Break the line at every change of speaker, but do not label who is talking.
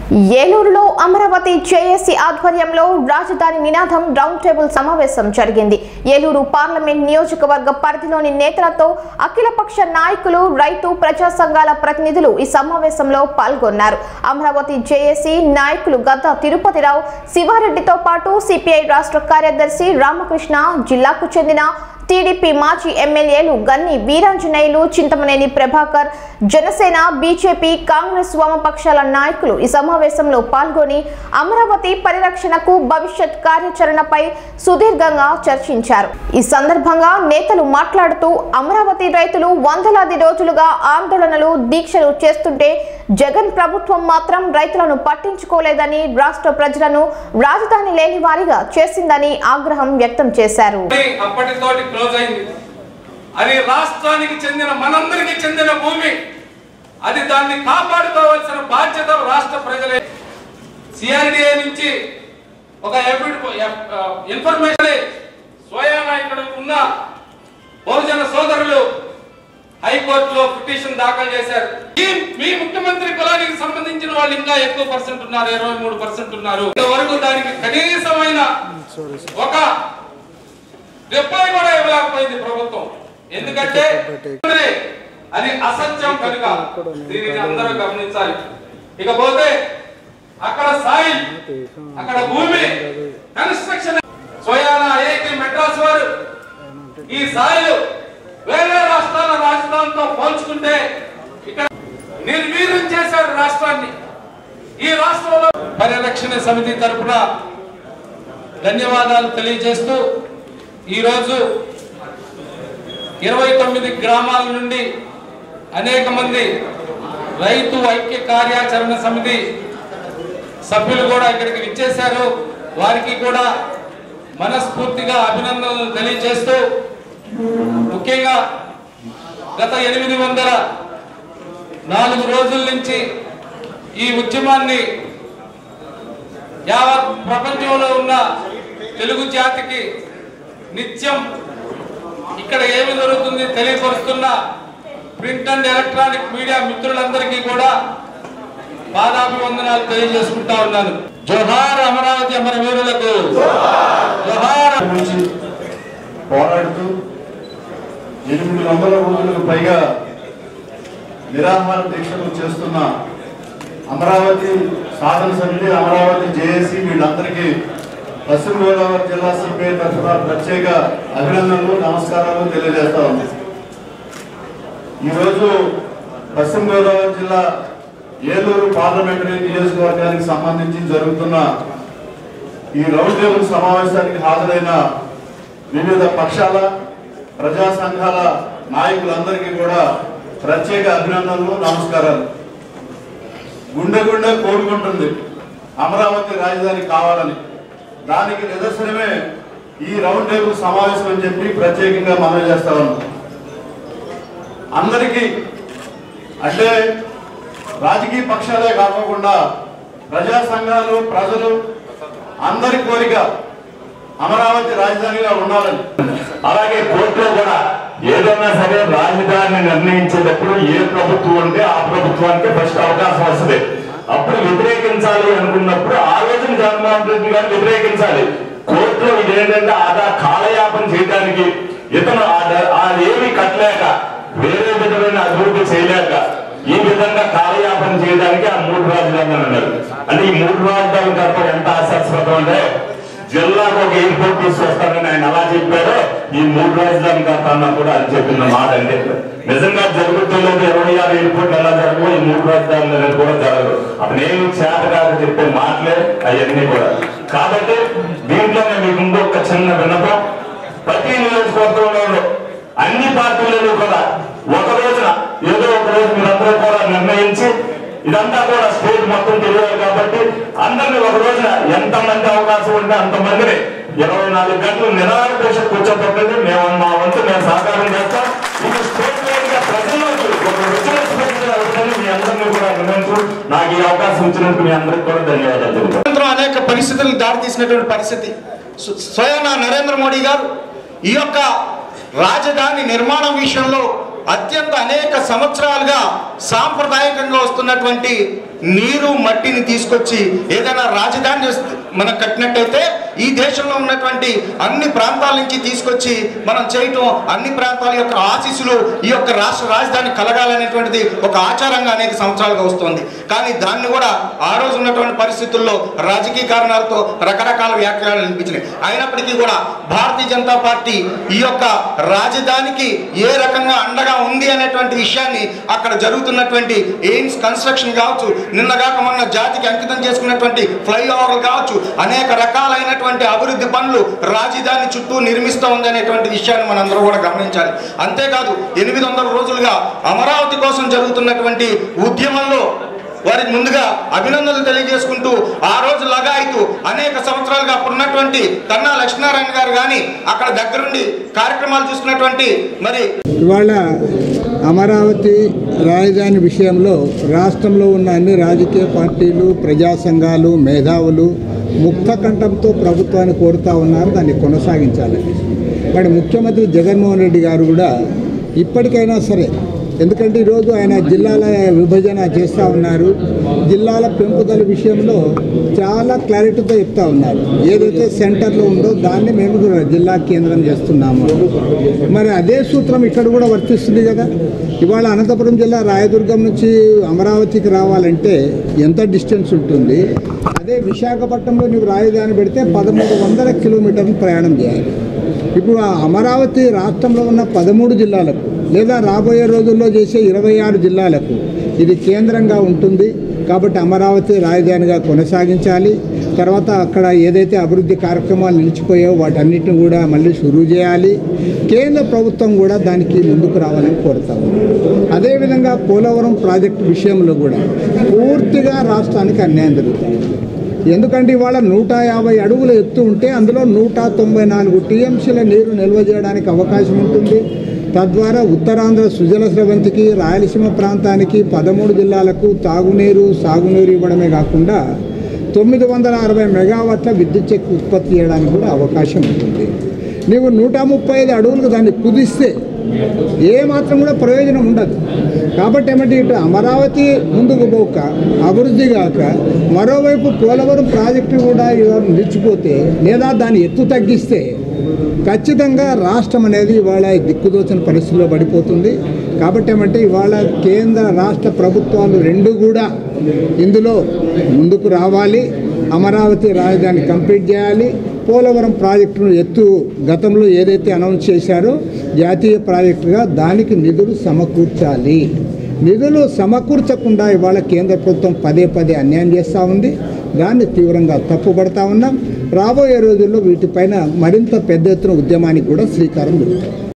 ఏలూరులో అమరావతి జేఏసీ ఆధ్వర్యంలో రాజధాని నినాదం రౌండ్ టేబుల్ సమావేశం జరిగింది ఏలూరు పార్లమెంట్ నియోజకవర్గ పరిధిలోని నేతలతో అఖిలపక్ష నాయకులు రైతు ప్రజా సంఘాల ప్రతినిధులు ఈ సమావేశంలో పాల్గొన్నారు అమరావతి జేఏసీ నాయకులు గద్ద తిరుపతిరావు శివారెడ్డితో పాటు సిపిఐ రాష్ట్ర కార్యదర్శి రామకృష్ణ జిల్లాకు చెందిన టీడీపీ మాజీ ఎమ్మెల్యేలు గన్ని వీరాంజనేయులు చింతమనేని ప్రభాకర్ జనసేన బీజేపీ కాంగ్రెస్ వామపక్షాల నాయకులు ఈ సమావేశంలో పాల్గొని అమరావతి పరిరక్షణకు భవిష్యత్ కార్యాచరణపై సుదీర్ఘంగా చర్చించారు ఈ సందర్భంగా నేతలు మాట్లాడుతూ అమరావతి రైతులు వందలాది రోజులుగా ఆందోళనలు దీక్షలు చేస్తుంటే జగన్ ప్రభుత్వం మాత్రం రైతులను పట్టించుకోలేదని రాష్ట్ర ప్రజలను రాజధాని లేని వారిగా చేసిందని ఆగ్రహం వ్యక్తం చేశారు
అని అప్పటితోటి క్లోజ్ అయింది అది రాష్ట్రానికి చెందిన మనందరికి చెందిన భూమి అది దాన్ని కాపాడుకోవాల్సిన బాధ్యత రాష్ట్ర ప్రజలే సిఆర్డిఏ నుంచి ఒక ఇన్ఫర్మేషన్ స్వయాన ఇక్కడ ఉన్న బహుజన సోదరులు హైకోర్టులో పిటిషన్ దాఖలు చేశారు ఈ- మీ ముఖ్యమంత్రి కులానికి సంబంధించిన వాళ్ళు ఇంకా ఎక్కువ పర్సెంట్ ఉన్నారు ఇరవై మూడు పర్సెంట్ ఉన్నారు ఇంతవరకు దానికి కనీసమైన ఒక రిప్లై కూడా ఇవ్వలేకపోయింది ప్రభుత్వం ఎందుకంటే అది అసత్యం కనుక దీనిని అందరూ గమనించాలి ఇకపోతే అక్కడ సాయిల్ అక్కడ భూమి కన్స్ట్రక్షన్ స్వయాన ఐఐటి మెడ్రాస్ వారు ఈ సాయిల్ వేరే రాష్ట్రాల రాజధానితో పోల్చుకుంటే ఇక్కడ నిర్వీర్యం చేశారు రాష్ట్రాన్ని ఈ రాష్ట్రంలో పరిరక్షణ సమితి తరపున ధన్యవాదాలు తెలియజేస్తూ ఈరోజు ఇరవై తొమ్మిది గ్రామాల నుండి అనేక మంది రైతు ఐక్య కార్యాచరణ సమితి సభ్యులు కూడా ఇక్కడికి విచ్చేశారు వారికి కూడా మనస్ఫూర్తిగా అభినందనలు తెలియజేస్తూ ముఖ్యంగా గత ఎనిమిది వందల నాలుగు రోజుల నుంచి ఈ ఉద్యమాన్ని యావత్ ప్రపంచంలో ఉన్న తెలుగు జాతికి నిత్యం ఇక్కడ ఏమి జరుగుతుంది తెలియపరుస్తున్న ప్రింట్ అండ్ ఎలక్ట్రానిక్ మీడియా మిత్రులందరికీ కూడా పాదాభివందనాలు తెలియజేసుకుంటా ఉన్నాను జోహార్ అమరావతి అమరవీరులకు జోహార్
గురించి పోరాడుతూ ఎనిమిది వందల రోజులకు పైగా నిరాహార దీక్షలు చేస్తున్న అమరావతి సాధన సమితి అమరావతి జేఏసీ వీళ్ళందరికీ పశ్చిమ గోదావరి జిల్లా సిపిఐ తరఫున ప్రత్యేక అభినందనలు నమస్కారాలు తెలియజేస్తా ఉంది ఈరోజు పశ్చిమ గోదావరి జిల్లా ఏలూరు పార్లమెంటరీ నియోజకవర్గానికి సంబంధించి జరుగుతున్న ఈ రౌండ్ టేబుల్ సమావేశానికి హాజరైన వివిధ పక్షాల ప్రజా సంఘాల నాయకులందరికీ కూడా ప్రత్యేక అభినందనలు నమస్కారాలు గుండె గుండె కోరుకుంటుంది అమరావతి రాజధాని కావాలని దానికి నిదర్శనమే ఈ రౌండ్ టేబుల్ సమావేశం అని చెప్పి ప్రత్యేకంగా మనవి చేస్తా ఉన్నాం అందరికీ అంటే రాజకీయ పక్షాలే కాకోకుండా ప్రజా సంఘాలు ప్రజలు అందరి కోరిక అమరావతి రాజధానిగా ఉండాలని
అలాగే కోర్టులో కూడా ఏదైనా సరే రాజధానిని నిర్ణయించేటప్పుడు ఏ ప్రభుత్వం ఉంటే ఆ ప్రభుత్వానికి ఫస్ట్ అవకాశం వస్తుంది అప్పుడు వ్యతిరేకించాలి అనుకున్నప్పుడు ఆ రోజున జగన్మోహన్ రెడ్డి గారిని వ్యతిరేకించాలి కోర్టులో ఇదేంటంటే ఆదా కాలయాపన చేయడానికి ఇతను ఆ- ఆ ఏమి కట్టలేక వేరే విధమైన అభివృద్ధి చేయలేక ఈ విధంగా కాలయాపన చేయడానికి ఆ మూడు రాజధానులు అన్నారు అంటే ఈ మూడు రాజధానుల తప్ప ఎంత ఆశాస్పదం అంటే జిల్లాకు ఒక ఎయిర్పోర్ట్ తీసుకొస్తానని ఆయన అలా చెప్పారో ఈ మూడు రాజధాని కన్నా కూడా అది చెప్పిన మాట అంటే నిజంగా జరుగుతుందో ఇరవై ఆరు ఎయిర్పోర్ట్ ఎలా జరగవు ఈ మూడు రాజధానులు అనేది కూడా జరగదు అతను ఏమి చేత కాదు చెప్పే మాటలే అవన్నీ కూడా కాబట్టి దీంట్లోనే మీకు ఇంకొక చిన్న విన్నపం ప్రతి నియోజకవర్గంలో అన్ని పార్టీలలో కూడా ఒక రోజున ఏదో ఒక రోజు మీరందరూ కూడా నిర్ణయించి ఇదంతా కూడా స్టేట్ మొత్తం తెలియాలి కాబట్టి అందరినీ ఒక రోజున ఎంత మంది అవకాశం ఉంటే అంత మందిని ఇరవై నాలుగు గంటలు నిరాహార దీక్ష కూర్చోబెట్టండి మేము మా వంతు మేము సహకారం చేస్తాం ఇది స్టేట్ వైడ్ గా ప్రజల్లోకి ఒక రిజల్ట్స్ అవుతుంది మీ అందరినీ కూడా వినంతు నాకు ఈ అవకాశం ఇచ్చినందుకు మీ అందరికి కూడా ధన్యవాదాలు తెలుపుతాను
స్వతంత్రం అనేక పరిస్థితులకు దారితీసినటువంటి పరిస్థితి స్వ- స్వయాన నరేంద్ర మోడీ గారు ఈ యొక్క రాజధాని నిర్మాణం విషయంలో అత్యంత అనేక సంవత్సరాలుగా సాంప్రదాయకంగా వస్తున్నటువంటి నీరు మట్టిని తీసుకొచ్చి ఏదైనా రాజధాని చేస్తే- మనం కట్టినట్టయితే ఈ దేశంలో ఉన్నటువంటి అన్ని ప్రాంతాల నుంచి తీసుకొచ్చి మనం చేయటం అన్ని ప్రాంతాల యొక్క ఆశీస్సులు ఈ యొక్క రాష్ట్ర రాజధాని కలగాలనేటువంటిది ఒక ఆచారంగా అనేక సంవత్సరాలుగా వస్తుంది కానీ దాన్ని కూడా ఆ రోజు ఉన్నటువంటి పరిస్థితుల్లో రాజకీయ కారణాలతో రకరకాల వ్యాఖ్యలు వినిపించినాయి అయినప్పటికీ కూడా భారతీయ జనతా పార్టీ ఈ యొక్క రాజధానికి ఏ రకంగా అండగా ఉంది అనేటువంటి విషయాన్ని అక్కడ జరుగుతున్నటువంటి ఎయిమ్స్ కన్స్ట్రక్షన్ కావచ్చు నిన్నగాక మొన్న జాతికి అంకితం చేసుకున్నటువంటి ఫ్లైఓవర్లు కావచ్చు అనేక రకాలైనటువంటి అభివృద్ధి పనులు రాజధాని చుట్టూ నిర్మిస్తూ ఉంది అనేటువంటి విషయాన్ని మనందరూ కూడా గమనించాలి అంతేకాదు ఎనిమిది వందల రోజులుగా అమరావతి కోసం జరుగుతున్నటువంటి ఉద్యమంలో వారికి ముందుగా అభినందనలు తెలియజేసుకుంటూ ఆ రోజు లగాయితూ అనేక సంవత్సరాలుగా అప్పుడున్నటువంటి కన్నా లక్ష్మీనారాయణ గారు కానీ అక్కడ దగ్గరుండి కార్యక్రమాలు చూసుకున్నటువంటి మరి
ఇవాళ అమరావతి రాజధాని విషయంలో రాష్ట్రంలో ఉన్న అన్ని రాజకీయ పార్టీలు ప్రజా సంఘాలు మేధావులు ముక్త కంఠంతో ప్రభుత్వాన్ని కోరుతా ఉన్నారు దాన్ని కొనసాగించాలి మరి ముఖ్యమంత్రి జగన్మోహన్ రెడ్డి గారు కూడా ఇప్పటికైనా సరే ఎందుకంటే ఈరోజు ఆయన జిల్లాల విభజన చేస్తూ ఉన్నారు జిల్లాల పెంపుదల విషయంలో చాలా క్లారిటీతో చెప్తా ఉన్నారు ఏదైతే సెంటర్లో ఉందో దాన్ని మేము కూడా జిల్లా కేంద్రం చేస్తున్నాము మరి అదే సూత్రం ఇక్కడ కూడా వర్తిస్తుంది కదా ఇవాళ అనంతపురం జిల్లా రాయదుర్గం నుంచి అమరావతికి రావాలంటే ఎంత డిస్టెన్స్ ఉంటుంది అదే విశాఖపట్నంలో నీకు రాజధాని పెడితే పదమూడు వందల కిలోమీటర్లు ప్రయాణం చేయాలి ఇప్పుడు ఆ అమరావతి రాష్ట్రంలో ఉన్న పదమూడు జిల్లాలకు లేదా రాబోయే రోజుల్లో చేసే ఇరవై ఆరు జిల్లాలకు ఇది కేంద్రంగా ఉంటుంది కాబట్టి అమరావతి రాజధానిగా కొనసాగించాలి తర్వాత అక్కడ ఏదైతే అభివృద్ధి కార్యక్రమాలు నిలిచిపోయావో వాటన్నిటిని కూడా మళ్ళీ షురూ చేయాలి కేంద్ర ప్రభుత్వం కూడా దానికి ముందుకు రావాలని కోరుతాము అదేవిధంగా పోలవరం ప్రాజెక్టు విషయంలో కూడా పూర్తిగా రాష్ట్రానికి అన్యాయం జరుగుతుంది ఎందుకంటే ఇవాళ నూట యాభై అడుగుల ఎత్తు ఉంటే అందులో నూట తొంభై నాలుగు టీఎంసీల నీరు నిల్వ చేయడానికి అవకాశం ఉంటుంది తద్వారా ఉత్తరాంధ్ర సుజల స్రవంతికి రాయలసీమ ప్రాంతానికి పదమూడు జిల్లాలకు తాగునీరు సాగునీరు ఇవ్వడమే కాకుండా తొమ్మిది వందల అరవై మెగావాట్ల విద్యుత్ శక్తి ఉత్పత్తి చేయడానికి కూడా అవకాశం ఉంటుంది నీవు నూట ముప్పై ఐదు అడుగులకు దాన్ని కుదిస్తే ఏ మాత్రం కూడా ప్రయోజనం ఉండదు కాబట్టి ఏమంటే ఇటు అమరావతి ముందుకు పోక అభివృద్ధి కాక మరోవైపు పోలవరం ప్రాజెక్టు కూడా ఇవాళ నిలిచిపోతే లేదా దాని ఎత్తు తగ్గిస్తే ఖచ్చితంగా రాష్ట్రం అనేది ఇవాళ దిక్కుదోచిన పరిస్థితిలో పడిపోతుంది కాబట్టి ఏమంటే ఇవాళ కేంద్ర రాష్ట్ర ప్రభుత్వాలు రెండు కూడా ఇందులో ముందుకు రావాలి అమరావతి రాజధాని కంప్లీట్ చేయాలి పోలవరం ప్రాజెక్టును ఎత్తు గతంలో ఏదైతే అనౌన్స్ చేశారో జాతీయ ప్రాజెక్టుగా దానికి నిధులు సమకూర్చాలి నిధులు సమకూర్చకుండా ఇవాళ కేంద్ర ప్రభుత్వం పదే పదే అన్యాయం చేస్తూ ఉంది దాన్ని తీవ్రంగా తప్పుపడతా ఉన్నాం రాబోయే రోజుల్లో వీటిపైన మరింత పెద్ద ఎత్తున ఉద్యమానికి కూడా శ్రీకారం చుడతాం